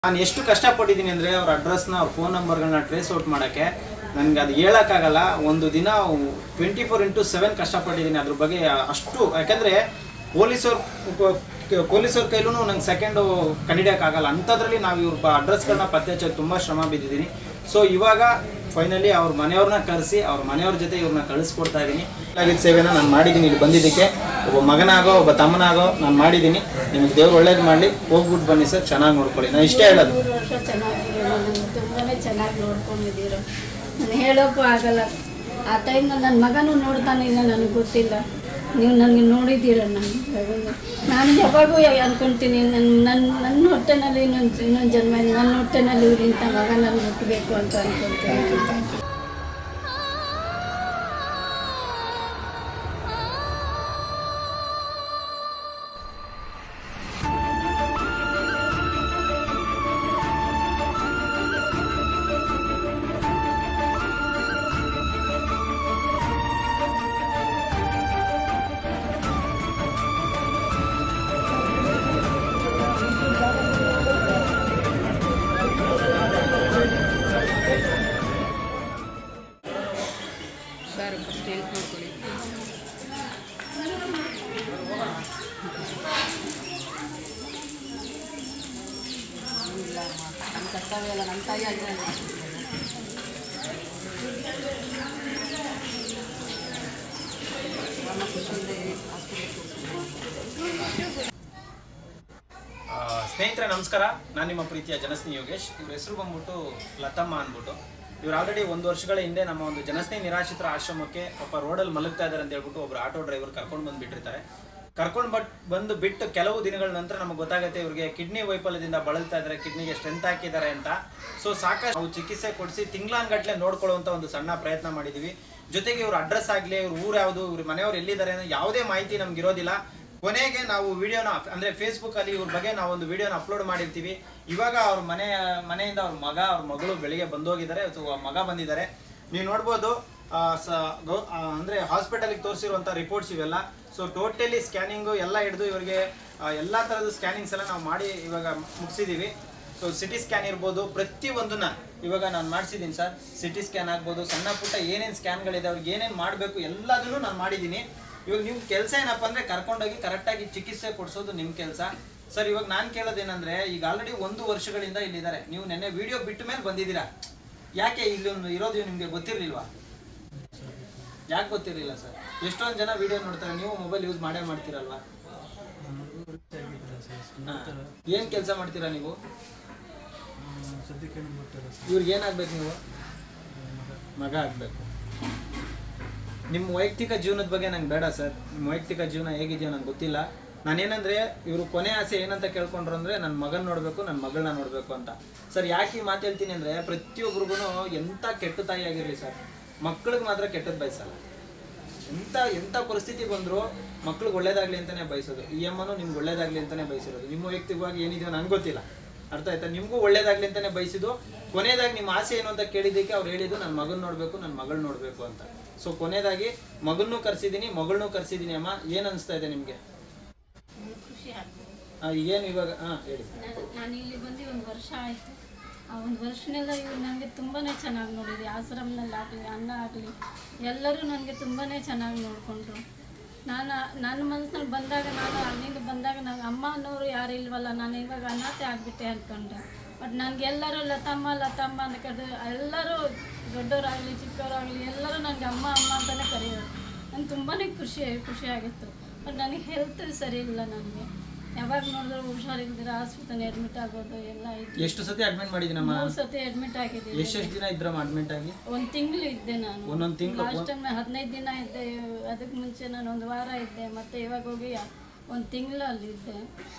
ನಾನು ಎಷ್ಟು ಕಷ್ಟಪಟ್ಟಿದ್ದೀನಿ ಅಂದರೆ ಅವ್ರ ಅಡ್ರೆಸ್ನ ಅವ್ರ ಫೋನ್ ನಂಬರ್ಗಳನ್ನ ಟ್ರೇಸ್ ಔಟ್ ಮಾಡೋಕ್ಕೆ ನನಗೆ ಅದು ಹೇಳೋಕ್ಕಾಗಲ್ಲ ಒಂದು ದಿನ ಟ್ವೆಂಟಿ ಫೋರ್ ಇಂಟು ಸೆವೆನ್ ಕಷ್ಟಪಟ್ಟಿದ್ದೀನಿ ಅದ್ರ ಬಗ್ಗೆ ಅಷ್ಟು ಯಾಕೆಂದರೆ ಪೊಲೀಸವ್ರ ಪೊಲೀಸವ್ರ ಕೈಲೂ ನಂಗೆ ಸೆಕೆಂಡು ಕಂಡಿಡಿಯೋಕ್ಕಾಗಲ್ಲ ಅಂಥದ್ರಲ್ಲಿ ನಾವು ಇವ್ರ ಅಡ್ರೆಸ್ಗಳನ್ನ ಪತ್ತೆ ಹಚ್ಚೋಕೆ ತುಂಬ ಶ್ರಮ ಬಿದ್ದಿದ್ದೀನಿ ಸೊ ಇವಾಗ ಫೈನಲಿ ಅವ್ರ ಮನೆಯವ್ರನ್ನ ಕರೆಸಿ ಅವ್ರ ಮನೆಯವ್ರ ಜೊತೆ ಇವ್ರನ್ನ ಕಳಿಸ್ಕೊಡ್ತಾ ಇದ್ದೀನಿ ಆಗಿದ್ದ ಸೇವೆನ ನಾನು ಮಾಡಿದ್ದೀನಿ ಇಲ್ಲಿ ಬಂದಿದ್ದಕ್ಕೆ ಒಬ್ಬ ಮಗನಾಗೋ ಒಬ್ಬ ತಮ್ಮನಾಗೋ ನಾನು ಮಾಡಿದ್ದೀನಿ ನಿಮ್ಗೆ ದೇವ್ರು ಒಳ್ಳೇದು ಮಾಡಲಿ ಹೋಗ್ಬಿಟ್ಟು ಬನ್ನಿ ಸರ್ ಚೆನ್ನಾಗಿ ನೋಡ್ಕೊಳ್ಳಿ ನಾನು ಇಷ್ಟೇ ಹೇಳೋದು ಮೂರು ವರ್ಷ ಚೆನ್ನಾಗಿರೋ ನನಗೆ ತುಂಬಾ ಚೆನ್ನಾಗಿ ನೋಡ್ಕೊಂಡಿದ್ದೀರೋ ನಾನು ಹೇಳೋಕ್ಕೂ ಆಗಲ್ಲ ಆ ಟೈಮ್ನಲ್ಲಿ ನನ್ನ ಮಗನೂ ನೋಡ್ತಾನಿಲ್ಲ ನನಗೆ ಗೊತ್ತಿಲ್ಲ ನೀವು ನನಗೆ ನೋಡಿದ್ದೀರ ನನ್ನ ಮಗನ್ನ. ನಾನು ಯಾವಾಗೂ ಅನ್ಕೊಂತೀನಿ ನನ್ನ ನನ್ನ ನನ್ನ ಹೊಟ್ಟೆನಲ್ಲಿ ಇನ್ನೊಂದು ಇನ್ನೊಂದು ಜನ್ಮ ಇದೆ. ನನ್ನ ಹೊಟ್ಟೆನಲ್ಲಿ ಇವ್ರು ಇಂಥ ಮಗ ನನಗೆ ಹುಟ್ಟಬೇಕು ಅಂತ ಅನ್ಕೊಂತೀನಿ ಸರ್ ಫಸ್ಟ್ ಹೆಲ್ಪ್ ಮಾಡ್ಕೊಳ್ಳಿ ಇಲ್ಲ ನಮ್ಮ ಕರ್ತವ್ಯ ಅಲ್ಲ ನಮ್ಮ ತಾಯಿ ಆಗಿದೆ ನಮ್ಮ ಖುಷಿಯಿಂದ ಹಾಸ್ಪಿಟಲ್ ಆ, ಸ್ನೇಹಿತರೆ ನಮಸ್ಕಾರ ನಾನು ನಿಮ್ಮ ಪ್ರೀತಿಯ ಜನಸ್ನೇಹಿ ಯೋಗೇಶ್ ಇವ್ರ ಹೆಸರು ಬಂದ್ಬಿಟ್ಟು ಲತಮ್ಮ ಅಂದ್ಬಿಟ್ಟು ಇವ್ರು ಆಲ್ರೆಡಿ ಒಂದು ವರ್ಷಗಳ ಹಿಂದೆ ನಮ್ಮ ಒಂದು ಜನಸ್ನೇಹಿ ನಿರಾಶ್ರಿತರ ಆಶ್ರಮಕ್ಕೆ ಒಬ್ಬ ರೋಡಲ್ಲಿ ಮಲಗ್ತಾ ಇದ್ದಾರೆ ಅಂತ ಹೇಳ್ಬಿಟ್ಟು ಒಬ್ರು ಆಟೋ ಡ್ರೈವರ್ ಕರ್ಕೊಂಡು ಬಂದುಬಿಟ್ಟಿರ್ತಾರೆ ಕರ್ಕೊಂಡು ಬಟ್ ಬಂದು ಬಿಟ್ಟು ಕೆಲವು ದಿನಗಳ ನಂತರ ನಮಗೆ ಗೊತ್ತಾಗುತ್ತೆ ಇವ್ರಿಗೆ ಕಿಡ್ನಿ ವೈಫಲ್ಯದಿಂದ ಬಳಲ್ತಾ ಇದ್ದಾರೆ ಕಿಡ್ನಿಗೆ ಸ್ಟ್ರೆಂತ್ ಹಾಕಿದ್ದಾರೆ ಅಂತ ಸೊ ಸಾಕಷ್ಟು ನಾವು ಚಿಕಿತ್ಸೆ ಕೊಡಿಸಿ ತಿಂಗಳಾನ್ಗಟ್ಲೆ ನೋಡ್ಕೊಳ್ಳುವಂಥ ಒಂದು ಸಣ್ಣ ಪ್ರಯತ್ನ ಮಾಡಿದ್ದೀವಿ ಜೊತೆಗೆ ಇವ್ರ ಅಡ್ರೆಸ್ ಆಗಲಿ ಇವ್ರ ಊರು ಯಾವುದು ಇವ್ರ ಮನೆಯವ್ರು ಎಲ್ಲಿದ್ದಾರೆ ಅನ್ನೋ ಯಾವುದೇ ಮಾಹಿತಿ ನಮ್ಗೆ ಇರೋದಿಲ್ಲ ಕೊನೆಗೆ ನಾವು ವಿಡಿಯೋನ ಅಂದ್ರೆ ಫೇಸ್ಬುಕ್ ಅಲ್ಲಿ ಇವ್ರ ಬಗ್ಗೆ ನಾವು ಒಂದು ವಿಡಿಯೋನ ಅಪ್ಲೋಡ್ ಮಾಡಿರ್ತೀವಿ ಇವಾಗ ಅವ್ರ ಮನೆ ಮನೆಯಿಂದ ಅವ್ರ ಮಗ ಅವ್ರ ಮಗಳು ಬೆಳಿಗ್ಗೆ ಬಂದೋಗಿದ್ದಾರೆ ಅಥವಾ ಮಗ ಬಂದಿದ್ದಾರೆ ನೀವು ನೋಡ್ಬೋದು ಆ, ಸ- ಗೌ- ಆ, ಅಂದ್ರೆ ಹಾಸ್ಪಿಟಲ್ಗೆ ತೋರಿಸಿರುವಂಥ ರಿಪೋರ್ಟ್ಸ್ ಇವೆಲ್ಲ ಸೊ ಟೋಟಲಿ ಸ್ಕ್ಯಾನಿಂಗು ಎಲ್ಲ ಹಿಡಿದು ಇವರಿಗೆ ಎಲ್ಲ ಥರದ ಸ್ಕ್ಯಾನಿಂಗ್ಸ್ ಎಲ್ಲ ನಾವು ಮಾಡಿ ಇವಾಗ ಮುಗಿಸಿದ್ದೀವಿ ಸೊ ಸಿಟಿ ಸ್ಕ್ಯಾನ್ ಇರ್ಬೋದು ಪ್ರತಿಯೊಂದನ್ನ ಇವಾಗ ನಾನು ಮಾಡಿಸಿದ್ದೀನಿ ಸರ್ ಸಿಟಿ ಸ್ಕ್ಯಾನ್ ಆಗ್ಬೋದು ಸಣ್ಣ ಪುಟ್ಟ ಏನೇನು ಸ್ಕ್ಯಾನ್ಗಳಿದೆ ಅವ್ರಿಗೆ ಏನೇನು ಮಾಡಬೇಕು ಎಲ್ಲದನ್ನು ನಾನು ಮಾಡಿದ್ದೀನಿ ಇವಾಗ ನಿಮ್ಮ ಕೆಲಸ ಏನಪ್ಪ ಅಂದರೆ ಕರ್ಕೊಂಡೋಗಿ ಕರೆಕ್ಟಾಗಿ ಚಿಕಿತ್ಸೆ ಕೊಡಿಸೋದು ನಿಮ್ಮ ಕೆಲಸ ಸರ್ ಇವಾಗ ನಾನು ಕೇಳೋದೇನಂದ್ರೆ ಈಗ ಆಲ್ರೆಡಿ ಒಂದು ವರ್ಷಗಳಿಂದ ಇಲ್ಲಿದ್ದಾರೆ ನೀವು ನೆನ್ನೆ ವಿಡಿಯೋ ಬಿಟ್ಟ ಮೇಲೆ ಬಂದಿದ್ದೀರಾ ಯಾಕೆ ಇಲ್ಲಿ ಒಂದು ಇರೋದು ನಿಮಗೆ ಗೊತ್ತಿರಲಿಲ್ವಾ ಯಾಕೆ ಗೊತ್ತಿರಲಿಲ್ಲ ಸರ್ ಎಷ್ಟೊಂದು ಜನ ವಿಡಿಯೋ ನೋಡ್ತಾರೆ ನೀವು ಮೊಬೈಲ್ ಯೂಸ್ ಮಾಡೇ ಮಾಡ್ತೀರಲ್ವಾ ಏನು ಕೆಲಸ ಮಾಡ್ತೀರಾ ನೀವು ಇವ್ರಿಗೆ ಏನಾಗ್ಬೇಕು ನೀವು ಮಗ ಆಗ್ಬೇಕು ನಿಮ್ಮ ವೈಯಕ್ತಿಕ ಜೀವನದ ಬಗ್ಗೆ ನಂಗೆ ಬೇಡ ಸರ್ ನಿಮ್ಮ ವೈಯಕ್ತಿಕ ಜೀವನ ಹೇಗಿದೆಯೋ ನಂಗೆ ಗೊತ್ತಿಲ್ಲ ನಾನೇನಂದ್ರೆ ಇವರು ಕೊನೆ ಆಸೆ ಏನಂತ ಕೇಳ್ಕೊಂಡ್ರು ಅಂದ್ರೆ ನನ್ನ ಮಗನ ನೋಡಬೇಕು ನನ್ನ ಮಗಳನ್ನ ನೋಡಬೇಕು ಅಂತ ಸರ್ ಯಾಕೆ ಈ ಮಾತು ಹೇಳ್ತೀನಿ ಅಂದ್ರೆ ಪ್ರತಿಯೊಬ್ರಿಗೂ ಎಂಥ ಕೆಟ್ಟ ತಾಯಿ ಆಗಿರಲಿ ಸರ್ ಮಕ್ಕಳಿಗೆ ಮಾತ್ರ ಕೆಟ್ಟದ್ದು ಬಯಸಲ್ಲ ಎಂಥ ಎಂಥ ಪರಿಸ್ಥಿತಿ ಬಂದರೂ ಮಕ್ಳಿಗೆ ಒಳ್ಳೇದಾಗಲಿ ಅಂತಲೇ ಬಯಸೋದು ಈ ಅಮ್ಮನೂ ನಿಮ್ಗೆ ಒಳ್ಳೇದಾಗಲಿ ಅಂತಲೇ ಬಯಸಿರೋದು ನಿಮ್ಮ ವೈಯಕ್ತಿಕವಾಗಿ ಏನಿದೆಯೋ ನನಗೆ ಗೊತ್ತಿಲ್ಲ ಅರ್ಥ ಆಯ್ತಾ ನಿಮಗೂ ಒಳ್ಳೇದಾಗಲಿ ಅಂತಲೇ ಬಯಸಿದ್ದು ಕೊನೆಯದಾಗಿ ನಿಮ್ಮ ಆಸೆ ಏನು ಅಂತ ಕೇಳಿದ್ದಕ್ಕೆ ಅವ್ರು ಹೇಳಿದ್ದು ನನ್ನ ಮಗನ ನೋಡಬೇಕು ನನ್ನ ಮಗಳು ನೋಡಬೇಕು ಅಂತ ಸೊ ಕೊನೆಯದಾಗಿ ಮಗನ್ನೂ ಕರ್ಸಿದ್ದೀನಿ ಮಗಳನ್ನೂ ಕರ್ಸಿದ್ದೀನಿ ಅಮ್ಮ ಏನು ಅನಿಸ್ತಾ ಇದೆ ನಿಮಗೆ ಖುಷಿ ಆಗ್ತದೆ ಏನು ಇವಾಗ ಹಾಂ ಹೇಳಿ ನಾನು ನಾನು ಇಲ್ಲಿ ಬಂದು ಒಂದು ವರ್ಷ ಆಯಿತು ಆ ಒಂದು ವರ್ಷನೆಲ್ಲ ಇವ್ರು ನನಗೆ ತುಂಬಾ ಚೆನ್ನಾಗಿ ನೋಡಿದೆ ಆಶ್ರಮದಲ್ಲಿ ಆಗಲಿ ಅನ್ನ ಆಗಲಿ ಎಲ್ಲರೂ ನನಗೆ ತುಂಬಾ ಚೆನ್ನಾಗಿ ನೋಡಿಕೊಂಡ್ರು ನಾನು ನನ್ನ ಮನಸ್ಸಿನಲ್ಲಿ ಬಂದಾಗ ನಾನು ಅಲ್ಲಿಂದ ಬಂದಾಗ ನನಗೆ ಅಮ್ಮ ಅನ್ನೋರು ಯಾರು ಇಲ್ವಲ್ಲ ನಾನು ಇವಾಗ ಅನಾಥೆ ಆಗಿಬಿಟ್ಟೆ ಅಂದ್ಕೊಂಡೆ ಬಟ್ ನನಗೆ ಎಲ್ಲರೂ ಲತಮ್ಮ ಲತಮ್ಮ ಅಂತ ಕರೆದು ಎಲ್ಲರೂ ದೊಡ್ಡವರಾಗಲಿ ಚಿಕ್ಕವರಾಗಲಿ ಎಲ್ಲರೂ ನನಗೆ ಅಮ್ಮ ಅಮ್ಮ ಅಂತಲೇ ಕರೆಯೋರು ನಂಗೆ ತುಂಬಾ ಖುಷಿ ಖುಷಿಯಾಗಿತ್ತು ಬಟ್ ನನಗೆ ಹೆಲ್ತ್ ಸರಿ ಇಲ್ಲ ನನಗೆ ಯಾವಾಗ ನೋಡಿದ್ರು ಹುಷಾರಿಲ್ದಿರ ಆಸ್ಪತ್ರೆ ಅಡ್ಮಿಟ್ ಆಗೋದು ಎಲ್ಲ ಇತ್ತು ಎಷ್ಟು ಸತಿ ಅಡ್ಮಿಟ್ ಮಾಡಿದ್ದೀನಮ್ಮ ಮೂರು ಸತಿ ಅಡ್ಮಿಟ್ ಆಗಿದ್ದೀನಿ ಎಷ್ಟೆಷ್ಟು ದಿನ ಇದ್ರಮ್ಮ ಅಡ್ಮಿಟ್ ಆಗಿ ಒಂದು ತಿಂಗಳು ಇದ್ದೆ ನಾನು ಒಂದೊಂದು ತಿಂಗಳು ಲಾಸ್ಟ್ ಟೈಮ್ ಹದಿನೈದು ದಿನ ಇದ್ದೆ ಅದಕ್ಕೆ ಮುಂಚೆ ನಾನು ಒಂದು ವಾರ ಇದ್ದೆ ಮತ್ತೆ ಇವಾಗ ಹೋಗಿ ಒಂದು ತಿಂಗಳು ಅಲ್ಲಿ ಇದ್ದೆ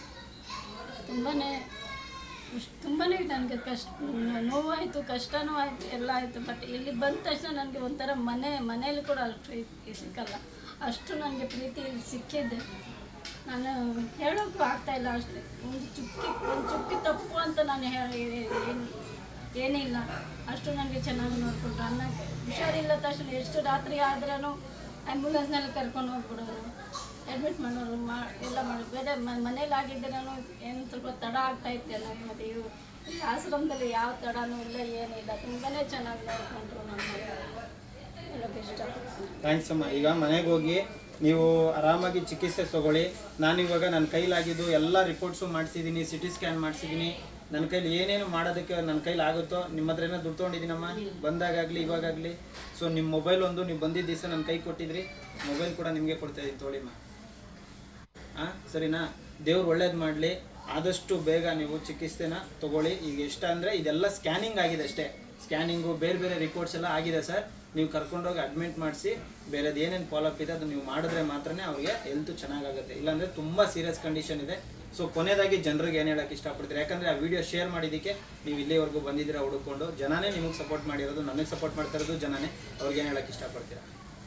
ತುಂಬಾ ತುಂಬಾ ನನಗೆ ಕಷ್ಟ ನೋವಾಯಿತು ಕಷ್ಟನೂ ಆಯಿತು ಎಲ್ಲ ಆಯಿತು ಬಟ್ ಇಲ್ಲಿ ಬಂದ ತಕ್ಷಣ ನನಗೆ ಒಂಥರ ಮನೆ ಮನೇಲಿ ಕೂಡ ಅಷ್ಟು ಇದ್- ಸಿಕ್ಕಲ್ಲ ಅಷ್ಟು ನನಗೆ ಪ್ರೀತಿ ಇಲ್ಲಿ ಸಿಕ್ಕಿದ್ದೆ ನಾನು ಹೇಳೋಕ್ಕೂ ಆಗ್ತಾ ಇಲ್ಲ ಅಷ್ಟೇ ಒಂದು ಚುಕ್ಕಿ ಒಂದು ಚುಕ್ಕಿ ತಪ್ಪು ಅಂತ ನಾನು ಹೇಳಿ ಏನು ಏನಿಲ್ಲ ಅಷ್ಟು ನನಗೆ ಚೆನ್ನಾಗಿ ನೋಡಿಕೊಂಡ್ರು ಅನ್ನ ಹುಷಾರಿಲ್ಲ ತಕ್ಷಣ ಎಷ್ಟು ರಾತ್ರಿ ಆದ್ರೂ ಆ್ಯಂಬುಲೆನ್ಸ್ನಲ್ಲಿ ಕರ್ಕೊಂಡು ಹೋಗ್ಬಿಡೋರು ಅಡ್ಮಿಟ್ ಮಾಡೋರು ಮಾ ಎಲ್ಲ ಮಾಡೋದು ಬೇರೆ ಮ- ಮನೇಲಿ ಆಗಿದ್ದರೆ ಏನು ಸ್ವಲ್ಪ ತಡ ಆಗ್ತಾ ಇತ್ತಲ್ಲ ಮತ್ತು ಇವು ಈ ಆಶ್ರಮದಲ್ಲಿ ಯಾವ ತಡನೂ ಇಲ್ಲ ಏನಿಲ್ಲ ತುಂಬಾನೇ ಚೆನ್ನಾಗಿ ನೋಡ್ಕೊಂಡ್ರು ನಮ್ಮ ಹೇಳೋಕೆ ಇಷ್ಟಪಡ್ತೀನಿ ಥ್ಯಾಂಕ್ಸ್ ಅಮ್ಮ ಈಗ ಮನೆಗೆ ಹೋಗಿ ನೀವು ಆರಾಮಾಗಿ ಚಿಕಿತ್ಸೆ ತಗೊಳ್ಳಿ ನಾನಿವಾಗ ನನ್ನ ಕೈಲಾಗಿದ್ದು ಎಲ್ಲ ರಿಪೋರ್ಟ್ಸು ಮಾಡಿಸಿದ್ದೀನಿ ಸಿ ಟಿ ಸ್ಕ್ಯಾನ್ ಮಾಡಿಸಿದ್ದೀನಿ ನನ್ನ ಕೈಲಿ ಏನೇನು ಮಾಡೋದಕ್ಕೆ ನನ್ನ ಕೈಲಿ ಆಗುತ್ತೋ ನಿಮ್ಮ ಹತ್ರ ಏನೋ ದುಡ್ಡು ತೊಗೊಂಡಿದ್ದೀನಮ್ಮ ಬಂದಾಗಲಿ ಇವಾಗಲಿ ಸೊ ನಿಮ್ಮ ಮೊಬೈಲ್ ಒಂದು ನೀವು ಬಂದಿದ್ದ ದಿವಸ ನನ್ನ ಕೈ ಕೊಟ್ಟಿದ್ರಿ ಮೊಬೈಲ್ ಕೂಡ ನಿಮಗೆ ಕೊಡ್ತಾ ಇದ್ದೀನಿ ತೊಗೊಳ್ಳಿಮ್ಮ ಹಾಂ ಸರಿನಾ ದೇವ್ರು ಒಳ್ಳೇದು ಮಾಡಲಿ ಆದಷ್ಟು ಬೇಗ ನೀವು ಚಿಕಿತ್ಸೆನ ತಗೊಳ್ಳಿ ಈಗ ಎಷ್ಟು ಅಂದರೆ ಇದೆಲ್ಲ ಸ್ಕ್ಯಾನಿಂಗ್ ಆಗಿದೆ ಅಷ್ಟೇ ಸ್ಕ್ಯಾನಿಂಗು ಬೇರೆ ಬೇರೆ ರಿಪೋರ್ಟ್ಸ್ ಎಲ್ಲ ಆಗಿದೆ ಸರ್ ನೀವು ಕರ್ಕೊಂಡೋಗಿ ಅಡ್ಮಿಟ್ ಮಾಡಿಸಿ ಬೇರೆದು ಏನೇನು ಫಾಲೋಅಪ್ ಇದೆ ಅದು ನೀವು ಮಾಡಿದ್ರೆ ಮಾತ್ರನೇ ಅವ್ರಿಗೆ ಹೆಲ್ತ್ ಚೆನ್ನಾಗಾಗುತ್ತೆ ಇಲ್ಲಾಂದರೆ ತುಂಬ ಸೀರಿಯಸ್ ಕಂಡೀಷನ್ ಇದೆ ಸೊ ಕೊನೆಯದಾಗಿ ಜನರಿಗೆ ಏನು ಹೇಳಕ್ಕೆ ಇಷ್ಟಪಡ್ತೀರಿ ಯಾಕಂದರೆ ಆ ವಿಡಿಯೋ ಶೇರ್ ಮಾಡಿದ್ದಕ್ಕೆ ನೀವು ಇಲ್ಲಿವರೆಗೂ ಬಂದಿದ್ದೀರಾ ಹುಡುಕೊಂಡು ಜನನೇ ನಿಮಗೆ ಸಪೋರ್ಟ್ ಮಾಡಿರೋದು ನನಗೆ ಸಪೋರ್ಟ್ ಮಾಡ್ತಾ ಇರೋದು ಜನನೇ ಅವ್ರಿಗೆ ಏನು ಹೇಳಕ್ಕೆ ಇಷ್ಟಪಡ್ತೀರಾ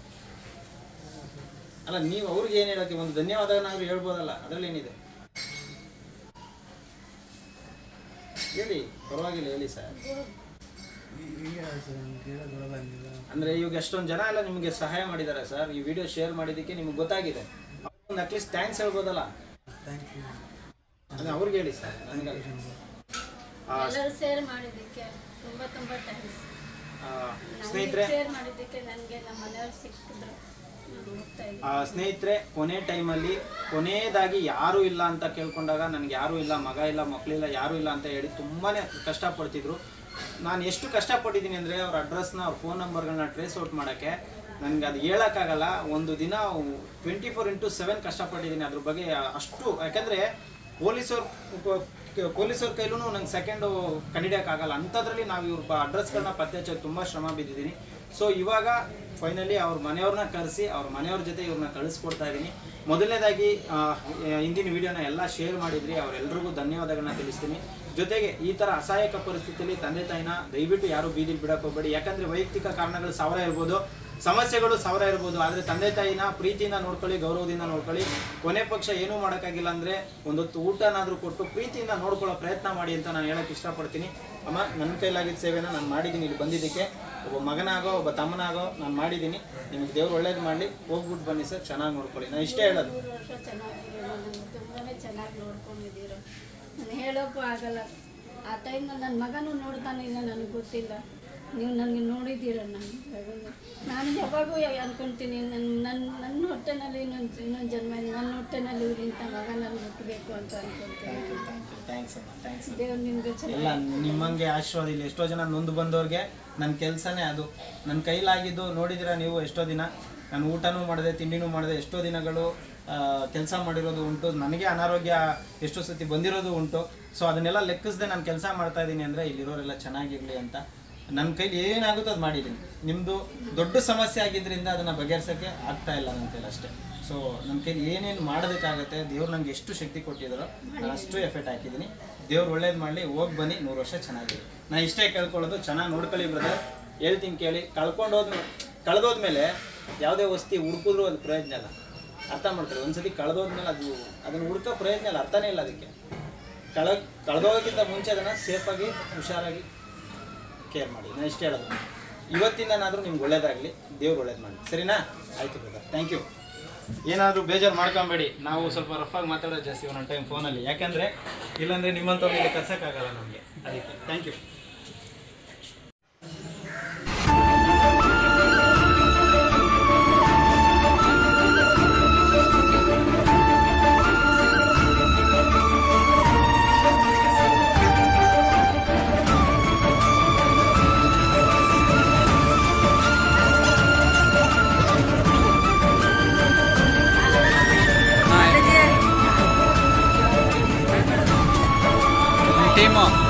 ಅಲ್ಲ ನೀವು ಅವ್ರಿಗೆ ಏನು ಹೇಳಕ್ಕೆ ಒಂದು ಧನ್ಯವಾದನಾದ್ರೂ ಹೇಳ್ಬೋದಲ್ಲ ಅದರಲ್ಲಿ ಏನಿದೆ ಹೇಳಿ ಪರವಾಗಿಲ್ಲ ಹೇಳಿ ಸರ್ ಅಂದ್ರೆ ಇವಾಗ ಎಷ್ಟೊಂದು ಜನ ಎಲ್ಲ ನಿಮಗೆ ಸಹಾಯ ಮಾಡಿದ್ದಾರೆ ಸರ್ ಈ ವಿಡಿಯೋ ಶೇರ್ ಮಾಡಿದ್ದಕ್ಕೆ ನಿಮ್ಗೆ ಗೊತ್ತಾಗಿದೆ ಒಂದು ಅಟ್ಲೀಸ್ಟ್ ಥ್ಯಾಂಕ್ಸ್ ಹೇಳ್ಬೋದಲ್ಲ ಅದೇ ಅವ್ರಿಗೆ ಹೇಳಿ ಸರ್ ನನಗೆ ಎಲ್ಲರೂ ಶೇರ್ ಮಾಡಿದ್ದಕ್ಕೆ ತುಂಬ ತುಂಬ ಥ್ಯಾಂಕ್ಸ್ ಸ್ನೇಹಿತರೆ ಶೇರ್ ಮಾಡಿದ್ದಕ್ಕೆ ನನಗೆ ನಮ್ಮ ಮನೆಯವ್ರು ಸಿಕ್ಕಿದ್ರು ನಾನು ಹೋಗ್ತಾ ಇದ್ದೀನಿ ಆ, ಸ್ನೇಹಿತರೆ ಕೊನೆ ಟೈಮಲ್ಲಿ ಕೊನೆಯದಾಗಿ ಯಾರೂ ಇಲ್ಲ ಅಂತ ಕೇಳ್ಕೊಂಡಾಗ ನನಗೆ ಯಾರೂ ಇಲ್ಲ ಮಗ ಇಲ್ಲ ಮಕ್ಕಳಿಲ್ಲ ಯಾರೂ ಇಲ್ಲ ಅಂತ ಹೇಳಿ ತುಂಬಾ ಕಷ್ಟಪಡ್ತಿದ್ರು ನಾನು ಎಷ್ಟು ಕಷ್ಟಪಟ್ಟಿದ್ದೀನಿ ಅಂದರೆ ಅವ್ರ ಅಡ್ರೆಸ್ನ ಅವ್ರ ಫೋನ್ ನಂಬರ್ಗಳನ್ನ ಟ್ರೇಸ್ ಔಟ್ ಮಾಡೋಕ್ಕೆ ನನಗೆ ಅದು ಹೇಳೋಕ್ಕಾಗಲ್ಲ ಒಂದು ದಿನ ಟ್ವೆಂಟಿ ಫೋರ್ ಇಂಟು ಸೆವೆನ್ ಕಷ್ಟಪಟ್ಟಿದ್ದೀನಿ ಅದ್ರ ಬಗ್ಗೆ ಅಷ್ಟು ಯಾಕಂದರೆ ಪೊಲೀಸವ್ರ ಪೊಲೀಸವ್ರ ಕೈಲೂ ನಂಗೆ ಸೆಕೆಂಡು ಕಂಡಿಡಿಯೋಕ್ಕಾಗಲ್ಲ ಅಂಥದ್ರಲ್ಲಿ ನಾವು ಇವ್ರ ಅಡ್ರೆಸ್ಗಳನ್ನ ಪತ್ತೆ ಹಚ್ಚೋಕೆ ತುಂಬ ಶ್ರಮ ಬಿದ್ದಿದ್ದೀನಿ ಸೊ ಇವಾಗ ಫೈನಲಿ ಅವ್ರ ಮನೆಯವ್ರನ್ನ ಕರೆಸಿ ಅವ್ರ ಮನೆಯವ್ರ ಜೊತೆ ಇವ್ರನ್ನ ಕಳಿಸ್ಕೊಡ್ತಾ ಇದ್ದೀನಿ ಮೊದಲನೇದಾಗಿ ಆ, ಹಿಂದಿನ ವಿಡಿಯೋನ ಎಲ್ಲ ಶೇರ್ ಮಾಡಿದ್ರಿ ಅವರೆಲ್ರಿಗೂ ಧನ್ಯವಾದಗಳನ್ನ ತಿಳಿಸ್ತೀನಿ ಜೊತೆಗೆ ಈ ಥರ ಅಸಹಾಯಕ ಪರಿಸ್ಥಿತಿಯಲ್ಲಿ ತಂದೆ ತಾಯಿನ ದಯವಿಟ್ಟು ಯಾರು ಬೀದಿಲಿ ಬಿಡಕ್ಕೆ ಹೋಗಬೇಡಿ ಯಾಕಂದರೆ ವೈಯಕ್ತಿಕ ಕಾರಣಗಳು ಸಾವಿರ ಇರ್ಬೋದು ಸಮಸ್ಯೆಗಳು ಸಾವಿರ ಇರ್ಬೋದು ಆದರೆ ತಂದೆ ತಾಯಿನ ಪ್ರೀತಿಯಿಂದ ನೋಡ್ಕೊಳ್ಳಿ ಗೌರವದಿಂದ ನೋಡ್ಕೊಳ್ಳಿ ಕೊನೆ ಪಕ್ಷ ಏನೂ ಮಾಡೋಕ್ಕಾಗಿಲ್ಲ ಅಂದರೆ ಒಂದೊತ್ತು ಊಟನಾದರೂ ಕೊಟ್ಟು ಪ್ರೀತಿಯಿಂದ ನೋಡ್ಕೊಳ್ಳೋ ಪ್ರಯತ್ನ ಮಾಡಿ ಅಂತ ನಾನು ಹೇಳಕ್ಕೆ ಇಷ್ಟಪಡ್ತೀನಿ ಅಮ್ಮ ನನ್ನ ಕೈಲಾಗಿದ್ದ ಸೇವೆನ ನಾನು ಮಾಡಿದ್ದೀನಿ ಇಲ್ಲಿ ಬಂದಿದ್ದಕ್ಕೆ ಒಬ್ಬ ಮಗನಾಗೋ ಒಬ್ಬ ತಮ್ಮನಾಗೋ ನಾನು ಮಾಡಿದ್ದೀನಿ ನಿಮಗೆ ದೇವ್ರು ಒಳ್ಳೇದು ಮಾಡಲಿ ಹೋಗ್ಬಿಟ್ಟು ಬನ್ನಿ ಸರ್ ಚೆನ್ನಾಗಿ ನೋಡ್ಕೊಳ್ಳಿ ನಾನು ಇಷ್ಟೇ ಹೇಳೋದು ಮೂರು ವರ್ಷ ಚೆನ್ನಾಗಿದೆ ನನಗೆ ತುಂಬಾ ಚೆನ್ನಾಗಿ ನೋಡ್ಕೊಂಡಿದ್ದೀರ ನಾನು ಹೇಳೋಕ್ಕೂ ಆಗಲ್ಲ ಆ ಟೈಮ್ನಲ್ಲಿ ನನ್ನ ಮಗನೂ ನೋಡ್ತಾನೆ ಇಲ್ಲ ನನಗೆ ಗೊತ್ತಿಲ್ಲ ನೀವು ನನಗೆ ನೋಡಿದ್ದೀರ ನಾನು ನಾನು ಯಾವಾಗೂ ಅನ್ಕೊಂತೀನಿ ನನ್ನ ನನ್ನ ನನ್ನ ಹೊಟ್ಟೆನಲ್ಲಿ ಇನ್ನೊಂದು ಇನ್ನೊಂದು ಜನ್ಮ ಇದೆ. ನನ್ನ ಹೊಟ್ಟೆನಲ್ಲಿ ಇಂಥ ಮಗ ನನಗೆ ಹುಟ್ಟಬೇಕು ಅಂತ ಅನ್ಕೊಂತೀನಿ ಥ್ಯಾಂಕ್ಸ್ ಅಮ್ಮ ಥ್ಯಾಂಕ್ಸ್ ದೇವ್ರು ನಿಮ್ಗೆ ಎಲ್ಲ ಚೆನ್ನಾಗಿ ನಿಮ್ಮಂಗೆ ಆಶೀರ್ವಾದ ಇಲ್ಲಿ ಎಷ್ಟೋ ಜನ ನೊಂದು ಬಂದವ್ರಿಗೆ ನನ್ನ ಕೆಲಸನೇ ಅದು ನನ್ನ ಕೈಲಾಗಿದ್ದು ನೋಡಿದಿರ ನೀವು ಎಷ್ಟೋ ದಿನ ನಾನು ಊಟನೂ ಮಾಡಿದೆ ತಿಂಡಿನೂ ಮಾಡಿದೆ ಎಷ್ಟೋ ದಿನಗಳು ಕೆಲಸ ಮಾಡಿರೋದು ಉಂಟು ನನಗೆ ಅನಾರೋಗ್ಯ ಎಷ್ಟೋ ಸತಿ ಬಂದಿರೋದು ಉಂಟು ಸೊ ಅದನ್ನೆಲ್ಲ ಲೆಕ್ಕಿಸದೆ ನಾನು ಕೆಲಸ ಮಾಡ್ತಾ ಇದ್ದೀನಿ ಅಂದರೆ ಇಲ್ಲಿರೋರೆಲ್ಲ ಚೆನ್ನಾಗಿರಲಿ ಅಂತ ನನ್ನ ಕೈಲಿ ಏನಾಗುತ್ತೋ ಅದು ಮಾಡಿದ್ದೀನಿ ನಿಮ್ಮದು ದೊಡ್ಡ ಸಮಸ್ಯೆ ಆಗಿದ್ದರಿಂದ ಅದನ್ನು ಬಗೆಹರಿಸೋಕ್ಕೆ ಆಗ್ತಾ ಇಲ್ಲ ನನ್ನ ಕೈಲಿ ಅಷ್ಟೇ ಸೊ ನನ್ನ ಕೈಲಿ ಏನೇನು ಮಾಡೋದಕ್ಕಾಗತ್ತೆ ದೇವ್ರು ನಂಗೆ ಎಷ್ಟು ಶಕ್ತಿ ಕೊಟ್ಟಿದ್ದಾರೋ ನಾನು ಅಷ್ಟು ಎಫೆಕ್ಟ್ ಹಾಕಿದ್ದೀನಿ ದೇವ್ರು ಒಳ್ಳೇದು ಮಾಡಲಿ ಹೋಗಿ ಬನ್ನಿ ನೂರು ವರ್ಷ ಚೆನ್ನಾಗಿದೆ ನಾನು ಇಷ್ಟೇ ಕೇಳ್ಕೊಳ್ಳೋದು ಚೆನ್ನಾಗಿ ನೋಡ್ಕೊಳ್ಳಿ ಬ್ರದರ್ ಹೇಳ್ತೀನಿ ಕೇಳಿ ಕಳ್ಕೊಂಡು ಹೋದ್ಮೇಲೆ ಕಳೆದೋದ್ಮೇಲೆ ಯಾವುದೇ ವಸ್ತಿ ಹುಡುಕಿದ್ರು ಅದು ಪ್ರಯೋಜನ ಇಲ್ಲ ಅರ್ಥ ಮಾಡ್ತಾರೆ ಒಂದ್ಸತಿ ಕಳೆದೋದ್ಮೇಲೆ ಅದು ಅದನ್ನು ಹುಡ್ಕೋ ಪ್ರಯೋಜನ ಇಲ್ಲ ಅರ್ಥನೇ ಇಲ್ಲ ಅದಕ್ಕೆ ಕಳ ಕಳೆದೋಗೋಕ್ಕಿಂತ ಮುಂಚೆ ಅದನ್ನು ಸೇಫಾಗಿ ಹುಷಾರಾಗಿ ಕೇರ್ ಮಾಡಿ ನಾನು ಇಷ್ಟೇ ಹೇಳೋದು ಇವತ್ತಿಂದನಾದರೂ ನಿಮ್ಗೆ ಒಳ್ಳೇದಾಗಲಿ ದೇವ್ರು ಒಳ್ಳೇದು ಮಾಡಿ ಸರಿನಾ ಆಯಿತು ಬ್ರದರ್ ಥ್ಯಾಂಕ್ ಯು ಏನಾದರೂ ಬೇಜಾರು ಮಾಡ್ಕೊಬೇಡಿ ನಾವು ಸ್ವಲ್ಪ ರಫಾಗಿ ಮಾತಾಡೋದು ಜಾಸ್ತಿ ಒಂದೊಂದು ಟೈಮ್ ಫೋನಲ್ಲಿ ಯಾಕಂದರೆ ಇಲ್ಲಾಂದರೆ ನಿಮ್ಮಂಥವ್ರು ಇಲ್ಲಿ ಕರ್ಸೋಕ್ಕಾಗಲ್ಲ ನಮಗೆ ಅದಕ್ಕೆ ಥ್ಯಾಂಕ್ ಯು ಟೀಮು